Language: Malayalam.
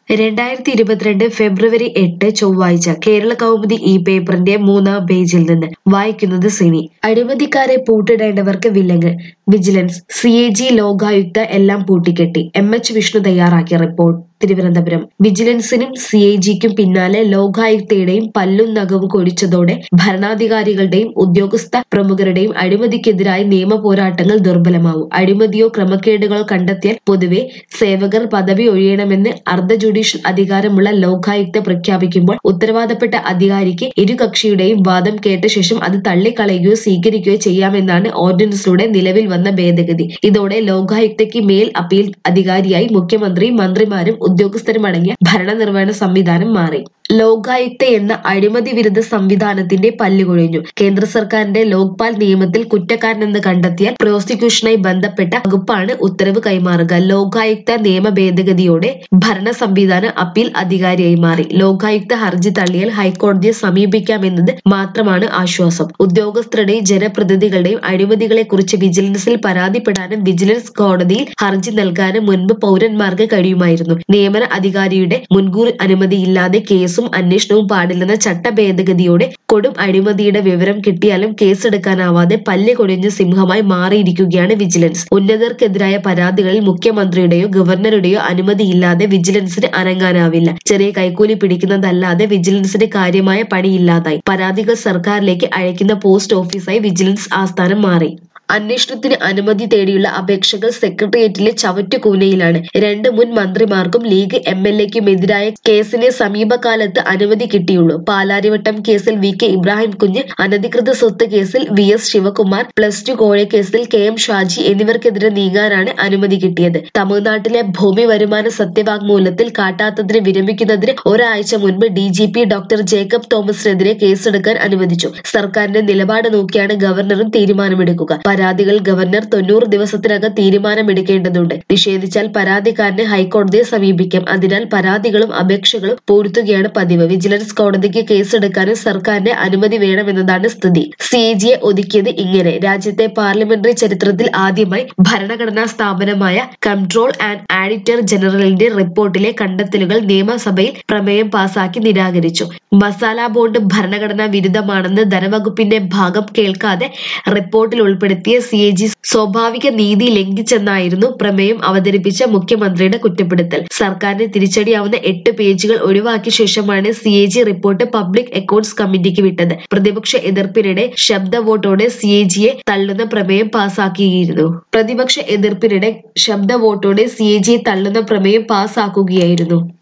രണ്ടായിരത്തി ഇരുപത്തിരണ്ട് ഫെബ്രുവരി എട്ട് ചൊവ്വാഴ്ച കേരള കൗമുദി ഈ പേപ്പറിന്റെ മൂന്നാം പേജിൽ നിന്ന് വായിക്കുന്നത് സിനി അഴിമതിക്കാരെ പൂട്ടിടേണ്ടവർക്ക് വിലങ്ങ് vigilance C A G Lokayukta എല്ലാം പൂട്ടിക്കെട്ടി എം എച്ച് വിഷ്ണു തയ്യാറാക്കിയ റിപ്പോർട്ട് തിരുവനന്തപുരം വിജിലൻസിനും സി എ ജിക്കും പിന്നാലെ ലോകായുക്തയുടെയും പല്ലും നഖവും കൊഴിച്ചതോടെ ഭരണാധികാരികളുടെയും ഉദ്യോഗസ്ഥ പ്രമുഖരുടെയും അഴിമതിക്കെതിരായ നിയമ പോരാട്ടങ്ങൾ ദുർബലമാവും അഴിമതിയോ ക്രമക്കേടുകളോ കണ്ടെത്തിയാൽ പൊതുവെ സേവകർ പദവി ഒഴിയണമെന്ന് അർദ്ധ ജുഡീഷ്യൽ അധികാരമുള്ള ലോകായുക്ത പ്രഖ്യാപിക്കുമ്പോൾ ഉത്തരവാദപ്പെട്ട അധികാരിക്ക് ഇരു കക്ഷിയുടെയും വാദം കേട്ട ശേഷം അത് തള്ളിക്കളയുകയോ സ്വീകരിക്കുകയോ ചെയ്യാമെന്നാണ് ഓർഡിനൻസിലൂടെ നിലവിൽ വന്ന ഭേദഗതി ഇതോടെ ലോകായുക്തയ്ക്ക് മേൽ അപ്പീൽ അധികാരിയായി മുഖ്യമന്ത്രിയും മന്ത്രിമാരും ഉദ്യോഗസ്ഥരും അടങ്ങിയ ഭരണനിർവഹണ സംവിധാനം മാറി ലോകായുക്ത എന്ന അഴിമതി വിരുദ്ധ സംവിധാനത്തിന്റെ പല്ലുകൊഴിഞ്ഞു കേന്ദ്ര സർക്കാരിന്റെ ലോക്പാൽ നിയമത്തിൽ കുറ്റക്കാരനെന്ന് കണ്ടെത്തിയാൽ പ്രോസിക്യൂഷനായി ബന്ധപ്പെട്ട വകുപ്പാണ് ഉത്തരവ് കൈമാറുക ലോകായുക്ത നിയമ ഭേദഗതിയോടെ ഭരണ സംവിധാനം അപ്പീൽ അധികാരിയായി മാറി ലോകായുക്ത ഹർജി തള്ളിയാൽ ഹൈക്കോടതിയെ സമീപിക്കാമെന്നത് മാത്രമാണ് ആശ്വാസം ഉദ്യോഗസ്ഥരുടെയും ജനപ്രതിനിധികളുടെയും അഴിമതികളെ കുറിച്ച് വിജിലൻസിൽ പരാതിപ്പെടാനും വിജിലൻസ് കോടതിയിൽ ഹർജി നൽകാനും മുൻപ് പൗരന്മാർക്ക് കഴിയുമായിരുന്നു നിയമന അധികാരിയുടെ മുൻകൂർ അനുമതിയില്ലാതെ കേസും അന്വേഷണവും പാടില്ലെന്ന ചട്ട ഭേദഗതിയോടെ കൊടും അഴിമതിയുടെ വിവരം കിട്ടിയാലും കേസെടുക്കാനാവാതെ പല്ല് കൊടിഞ്ഞ സിംഹമായി മാറിയിരിക്കുകയാണ് വിജിലൻസ് ഉന്നതർക്കെതിരായ പരാതികളിൽ മുഖ്യമന്ത്രിയുടെയോ ഗവർണറുടെയോ അനുമതിയില്ലാതെ വിജിലൻസിന് അനങ്ങാനാവില്ല ചെറിയ കൈക്കൂലി പിടിക്കുന്നതല്ലാതെ വിജിലൻസിന് കാര്യമായ പണിയില്ലാതായി പരാതികൾ സർക്കാരിലേക്ക് അയക്കുന്ന പോസ്റ്റ് ഓഫീസായി വിജിലൻസ് ആസ്ഥാനം മാറി അന്വേഷണത്തിന് അനുമതി തേടിയുള്ള അപേക്ഷകൾ സെക്രട്ടേറിയറ്റിലെ ചവറ്റുകൂനയിലാണ് രണ്ട് മുൻ മന്ത്രിമാർക്കും ലീഗ് എം എൽ എക്കും എതിരായ കേസിന് സമീപകാലത്ത് അനുമതി കിട്ടിയുള്ളൂ പാലാരിവട്ടം കേസിൽ വി കെ ഇബ്രാഹിം കുഞ്ഞ് അനധികൃത സ്വത്ത് കേസിൽ V S Sivakumar plus two കോഴക്കേസിൽ കെ എം ഷാജി എന്നിവർക്കെതിരെ നീങ്ങാനാണ് അനുമതി കിട്ടിയത് തമിഴ്നാട്ടിലെ ഭൂമി വരുമാന സത്യവാങ്മൂലത്തിൽ കാട്ടാത്തതിന് വിരമിക്കുന്നതിന് ഒരാഴ്ച മുൻപ് D G P doctor Jacob തോമസിനെതിരെ കേസെടുക്കാൻ അനുവദിച്ചു സർക്കാരിന്റെ നിലപാട് നോക്കിയാണ് ഗവർണറും തീരുമാനമെടുക്കുക പരാതികൾ ഗവർണർ തൊണ്ണൂറ് ദിവസത്തിനകം തീരുമാനമെടുക്കേണ്ടതുണ്ട് നിഷേധിച്ചാൽ പരാതിക്കാരന് ഹൈക്കോടതിയെ സമീപിക്കാം അതിനാൽ പരാതികളും അപേക്ഷകളും പൂഴ്ത്തുകയാണ് പതിവ് വിജിലൻസ് കോടതിക്ക് കേസെടുക്കാനും സർക്കാരിന്റെ അനുമതി വേണമെന്നതാണ് സ്ഥിതി സി ജിയെ ഒതുക്കിയത് ഇങ്ങനെ രാജ്യത്തെ പാർലമെന്ററി ചരിത്രത്തിൽ ആദ്യമായി ഭരണഘടനാ സ്ഥാപനമായ കൺട്രോൾ ആൻഡ് ആഡിറ്റർ ജനറലിന്റെ റിപ്പോർട്ടിലെ കണ്ടെത്തലുകൾ നിയമസഭയിൽ പ്രമേയം പാസാക്കി നിരാകരിച്ചു മസാല ബോണ്ട് ഭരണഘടനാ വിരുദ്ധമാണെന്ന് ധനവകുപ്പിന്റെ ഭാഗം കേൾക്കാതെ റിപ്പോർട്ടിൽ ഉൾപ്പെടുത്തിയ സി എ ജി സ്വാഭാവിക നീതി ലംഘിച്ചെന്നായിരുന്നു പ്രമേയം അവതരിപ്പിച്ച മുഖ്യമന്ത്രിയുടെ കുറ്റപ്പെടുത്തൽ സർക്കാരിന് തിരിച്ചടിയാവുന്ന എട്ട് പേജുകൾ ഒഴിവാക്കിയ ശേഷമാണ് C A G report public accounts കമ്മിറ്റിക്ക് വിട്ടത് പ്രതിപക്ഷ എതിർപ്പിനിടെ ശബ്ദ വോട്ടോടെ സി എ ജിയെ തള്ളുന്ന പ്രമേയം പാസാക്കിയിരുന്നു പ്രതിപക്ഷ എതിർപ്പിനിടെ ശബ്ദ വോട്ടോടെ സി എ ജിയെ തള്ളുന്ന പ്രമേയം പാസാക്കുകയായിരുന്നു